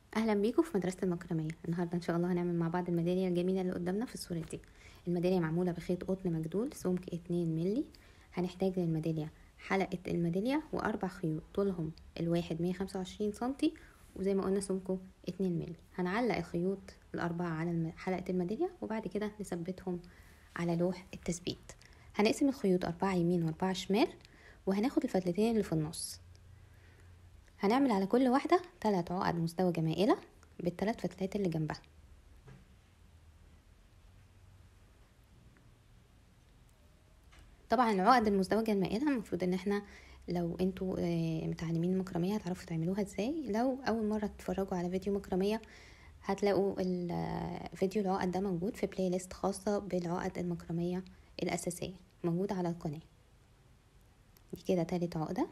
اهلا بيكم في مدرسه المكرميه النهارده ان شاء الله هنعمل مع بعض الميداليه الجميله اللي قدامنا في الصوره دي الميداليه معموله بخيط قطن مجدول سمك 2 ملي هنحتاج للميداليه حلقه الميداليه واربع خيوط طولهم الواحد 125 سنتي وزي ما قلنا سمكه 2 ملي هنعلق الخيوط الاربعه على حلقه الميداليه وبعد كده نثبتهم على لوح التثبيت هنقسم الخيوط أربعة يمين وأربعة شمال وهناخد الفتلتين اللي في النص هنعمل على كل واحدة تلات عقد مزدوجة مائلة بالتلات فتلات اللي جنبها طبعا العقد المزدوجة المائلة المفروض ان احنا لو انتوا متعلمين مكرمية هتعرفوا تعملوها ازاي لو اول مرة تتفرجوا على فيديو مكرمية هتلاقوا الفيديو العقد ده موجود في بلاي ليست خاصة بالعقد المكرمية الأساسية موجودة على القناة دي كده تالت عقدة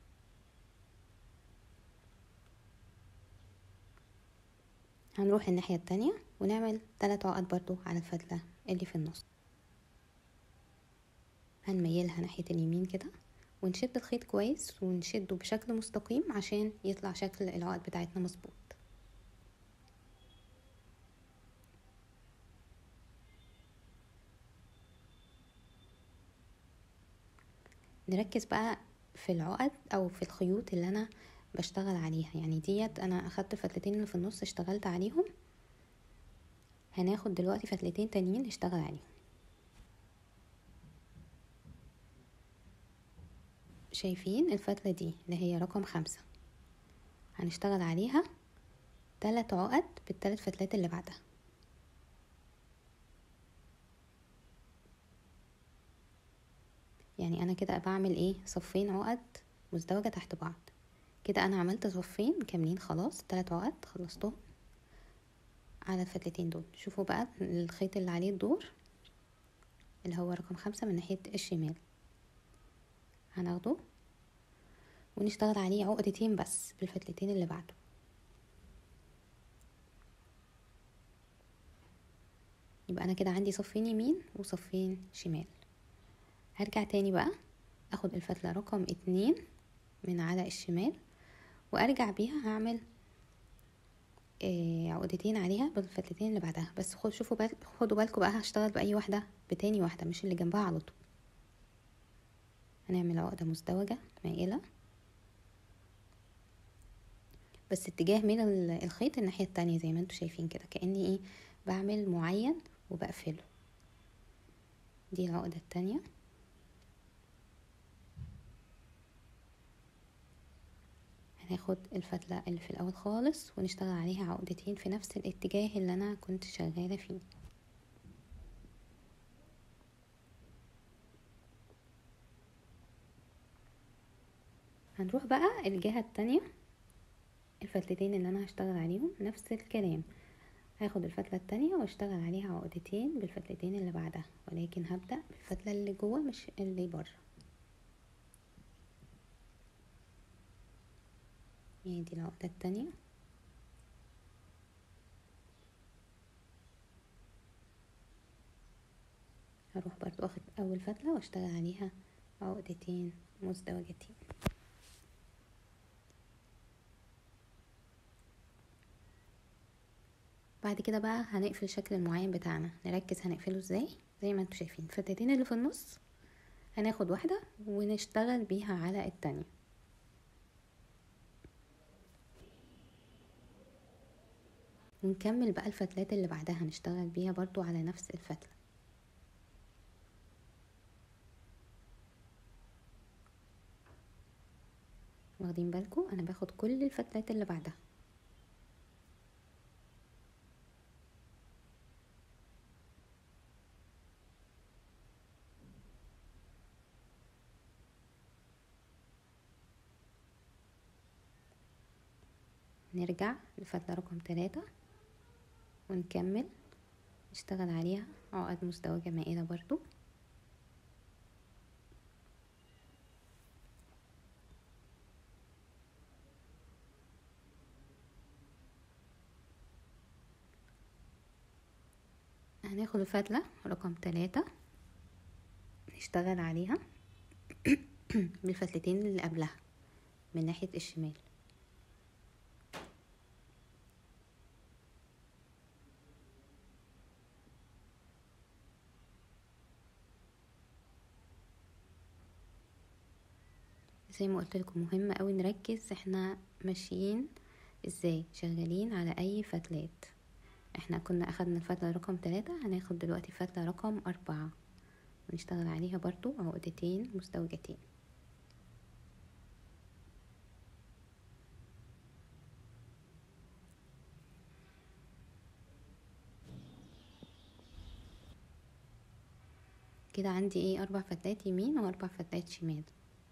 هنروح الناحية التانية ونعمل تلات عقد برضو على الفتلة اللي في النص هنميلها ناحية اليمين كده ونشد الخيط كويس ونشده بشكل مستقيم عشان يطلع شكل العقد بتاعتنا مظبوط نركز بقى في العقد او في الخيوط اللي انا بشتغل عليها يعني ديت انا اخدت الفتلتين اللي في النص اشتغلت عليهم هناخد دلوقتي فتلتين تانيين نشتغل عليهم شايفين الفتلة دي اللي هي رقم خمسة هنشتغل عليها تلات عقد بالتلات فتلات اللي بعدها يعني انا كده بعمل ايه صفين عقد مزدوجة تحت بعض كده انا عملت صفين كاملين خلاص تلات عقد خلصتهم على الفتلتين دول شوفوا بقى الخيط اللي عليه الدور اللي هو رقم خمسة من ناحية الشمال هناخده ونشتغل عليه عقدتين بس بالفتلتين اللي بعده يبقى انا كده عندي صفين يمين وصفين شمال هرجع تاني بقى اخد الفتلة رقم اتنين من على الشمال وارجع بيها هعمل آه عقدتين عليها بالفتلتين اللي بعدها بس خد شوفوا بال... خدوا بالكم بقى هشتغل باي واحده بتاني واحده مش اللي جنبها على طول هنعمل عقده مزدوجه مائله بس اتجاه من الخيط الناحيه التانية زي ما انتوا شايفين كده كاني ايه بعمل معين وبقفله دي العقده التانية هناخد الفتلة اللي في الأول خالص ونشتغل عليها عقدتين في نفس الاتجاه اللي أنا كنت شغالة فيه هنروح بقى الجهة التانية الفتلتين اللي أنا هشتغل عليهم نفس الكلام هاخد الفتلة التانية واشتغل عليها عقدتين بالفتلتين اللي بعدها ولكن هبدأ بالفتلة اللي جوه مش اللي بره هي دي العقدة التانية هروح برضو اخد اول فتلة واشتغل عليها عقدتين مزدوجتين بعد كده بقى هنقفل الشكل المعين بتاعنا نركز هنقفله ازاي زي ما انتوا شايفين الفتلتين اللي في النص هناخد واحدة ونشتغل بيها على التانية ونكمل بقى الفتلات اللي بعدها هنشتغل بيها برضو على نفس الفتلة واخدين بالكم انا باخد كل الفتلات اللي بعدها نرجع لفتلة رقم تلاتة ونكمل نشتغل عليها عقد مزدوجة مائلة برضو هناخد الفتلة رقم تلاتة نشتغل عليها بالفتلتين اللي قبلها من ناحية الشمال زي ما قلت لكم مهم قوي نركز احنا ماشيين ازاي شغالين على اي فتلات احنا كنا اخدنا الفتلة رقم ثلاثة هناخد دلوقتي فتلة رقم أربعة ونشتغل عليها برضو عقدتين مزدوجتين كده عندي ايه اربع فتلات يمين واربع فتلات شمال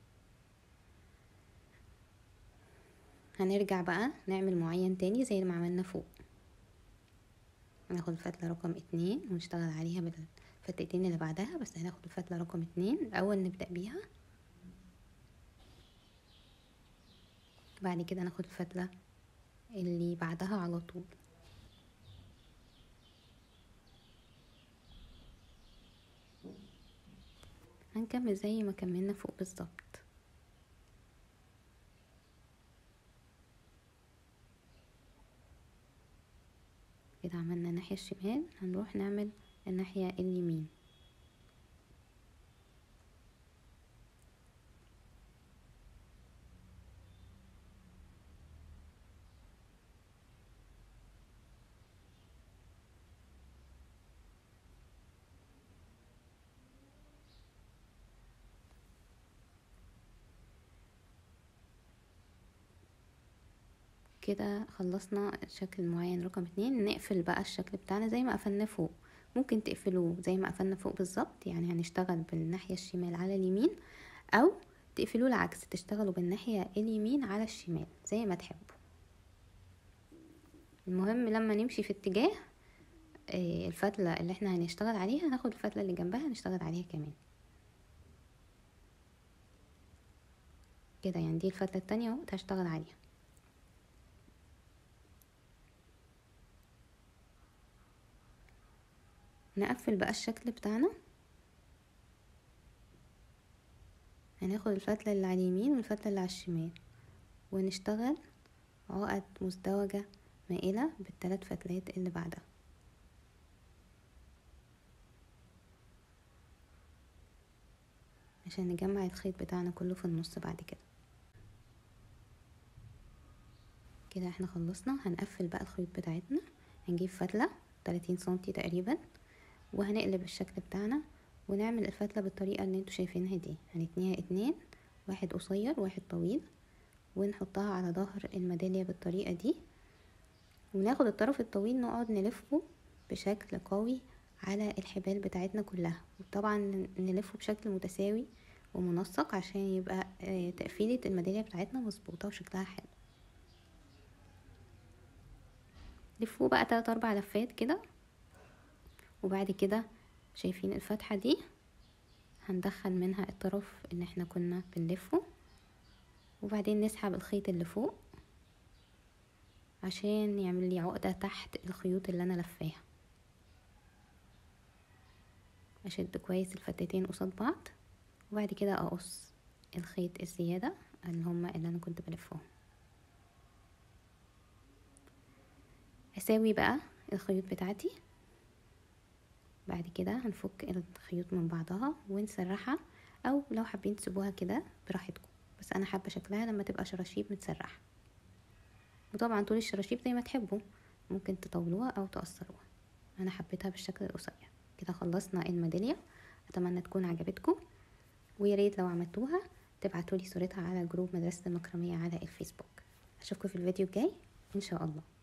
هنرجع بقى نعمل معين تاني زي ما عملنا فوق هناخد الفتلة رقم اتنين ونشتغل عليها بالفتلتين اللي بعدها بس هناخد الفتلة رقم اتنين الأول نبدأ بيها بعد كده ناخد الفتلة اللي بعدها على طول هنكمل زي ما كملنا فوق بالظبط كده عملنا الناحية الشمال هنروح نعمل الناحية اليمين كده خلصنا الشكل المعين رقم اتنين نقفل بقى الشكل بتاعنا زي ما قفلناه فوق ممكن تقفلوه زي ما قفلنا فوق بالظبط يعني هنشتغل بالناحية الشمال على اليمين او تقفلوه العكس تشتغلوا بالناحية اليمين على الشمال زي ما تحبوا المهم لما نمشي في اتجاه الفتلة اللي احنا هنشتغل عليها هناخد الفتلة اللي جنبها نشتغل عليها كمان كده يعني دي الفتلة التانية اهو هشتغل عليها نقفل بقى الشكل بتاعنا هناخد الفتلة اللي على اليمين والفتلة اللي على الشمال ونشتغل عقد مزدوجة مائلة بالثلاث فتلات اللي بعدها عشان نجمع الخيط بتاعنا كله في النص بعد كده كده احنا خلصنا هنقفل بقى الخيط بتاعتنا هنجيب فتلة 30 سنتي تقريبا وهنقلب الشكل بتاعنا ونعمل الفتلة بالطريقة اللي انتوا شايفينها دي هنتنيها اتنين واحد قصير واحد طويل ونحطها على ظهر الميدالية بالطريقة دي وناخد الطرف الطويل نقعد نلفه بشكل قوي على الحبال بتاعتنا كلها وطبعا نلفه بشكل متساوي ومنسق عشان يبقى تقفيلة الميدالية بتاعتنا مظبوطة وشكلها حلو لفوه بقى تلات اربع لفات كده وبعد كده شايفين الفتحة دي هندخل منها الطرف اللي احنا كنا بنلفه وبعدين نسحب الخيط اللي فوق عشان يعمل لي عقدة تحت الخيوط اللي انا لفاها اشد كويس الفتتين قصاد بعض وبعد كده اقص الخيط الزيادة اللي هما اللي انا كنت بلفهم اساوي بقى الخيوط بتاعتي بعد كده هنفك الخيوط من بعضها ونسرحها او لو حابين تسيبوها كده براحتكم بس انا حابه شكلها لما تبقى شراشيب متسرحه وطبعا طول الشراشيب زي ما تحبوا ممكن تطولوها او تقصروها انا حبيتها بالشكل القصير كده خلصنا الميداليه اتمنى تكون عجبتكم ويا ريت لو عملتوها تبعتولي صورتها على جروب مدرسه المكرميه على الفيسبوك اشوفكم في الفيديو الجاي ان شاء الله